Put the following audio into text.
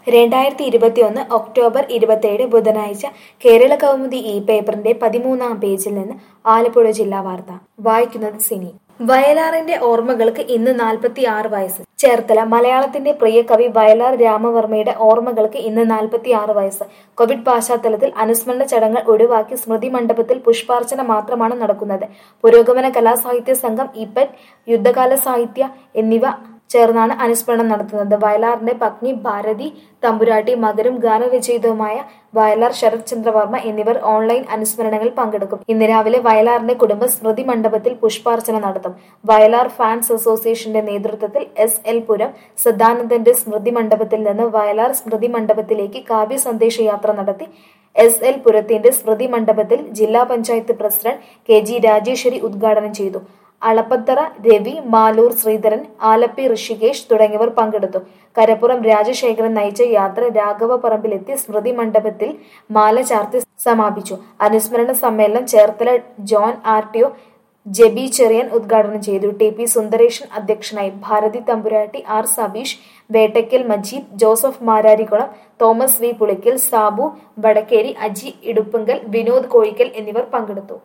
രണ്ടായിരത്തി ഇരുപത്തിയൊന്ന് ഒക്ടോബർ ഇരുപത്തിയേഴ് ബുധനാഴ്ച കേരള കൗമുദി ഈ പേപ്പറിന്റെ പതിമൂന്നാം പേജിൽ നിന്ന് ആലപ്പുഴ ജില്ലാ വാർത്ത വായിക്കുന്നത് സിനി വയലാറിന്റെ ഓർമ്മകൾക്ക് ഇന്ന് നാൽപ്പത്തി ആറ് വയസ്സ് ചേർത്തല മലയാളത്തിന്റെ പ്രിയ കവി വയലാർ രാമവർമ്മയുടെ ഓർമ്മകൾക്ക് ഇന്ന് നാൽപ്പത്തി ആറ് വയസ്സ് കോവിഡ് പശ്ചാത്തലത്തിൽ അനുസ്മരണ ചടങ്ങുകൾ ഒഴിവാക്കി സ്മൃതി മണ്ഡപത്തിൽ പുഷ്പാർച്ചന മാത്രമാണ് നടക്കുന്നത് പുരോഗമന കലാസാഹിത്യ സംഘം ഇപ്പറ്റ് യുദ്ധകാല സാഹിത്യ എന്നിവ ചേർന്നാണ് അനുസ്മരണം നടത്തുന്നത് വയലാറിന്റെ പത്നി ഭാരതി തമ്പുരാട്ടി മകരും ഗാനരചയിതവുമായ വയലാർ ശരത് ചന്ദ്രവർമ്മ എന്നിവർ ഓൺലൈൻ അനുസ്മരണങ്ങളിൽ പങ്കെടുക്കും ഇന്ന് രാവിലെ വയലാറിന്റെ കുടുംബ സ്മൃതി മണ്ഡപത്തിൽ പുഷ്പാർച്ചന നടത്തും വയലാർ ഫാൻസ് അസോസിയേഷന്റെ നേതൃത്വത്തിൽ എസ് എൽ പുരം സദാനന്ദന്റെ സ്മൃതി മണ്ഡപത്തിൽ നിന്ന് വയലാർ സ്മൃതി മണ്ഡപത്തിലേക്ക് കാവ്യ സന്ദേശ യാത്ര നടത്തി എസ് എൽ പുരത്തിന്റെ സ്മൃതി മണ്ഡപത്തിൽ ജില്ലാ panchayat president K G Rajeswari ഉദ്ഘാടനം ചെയ്തു അളപ്പത്തറ രവി മാലൂർ ശ്രീധരൻ ആലപ്പി ഋഷികേഷ് തുടങ്ങിയവർ പങ്കെടുത്തു കരപ്പുറം രാജശേഖരൻ നയിച്ച യാത്ര രാഘവ പറമ്പിലെത്തി സ്മൃതി മണ്ഡപത്തിൽ മാല ചാർത്തി സമാപിച്ചു അനുസ്മരണ സമ്മേളനം Cherthala joint R T O Jebi Cherian ഉദ്ഘാടനം ചെയ്തു ടി പി സുന്ദരേഷൻ അധ്യക്ഷനായി Bharathi Thampuratti R Sabeesh Vettakkal Majeed Joseph Mararikkulam Thomas V Pulickal Sabu Vadakkeri Aji Iduppunkal Vinod Kozhikkal എന്നിവർ പങ്കെടുത്തു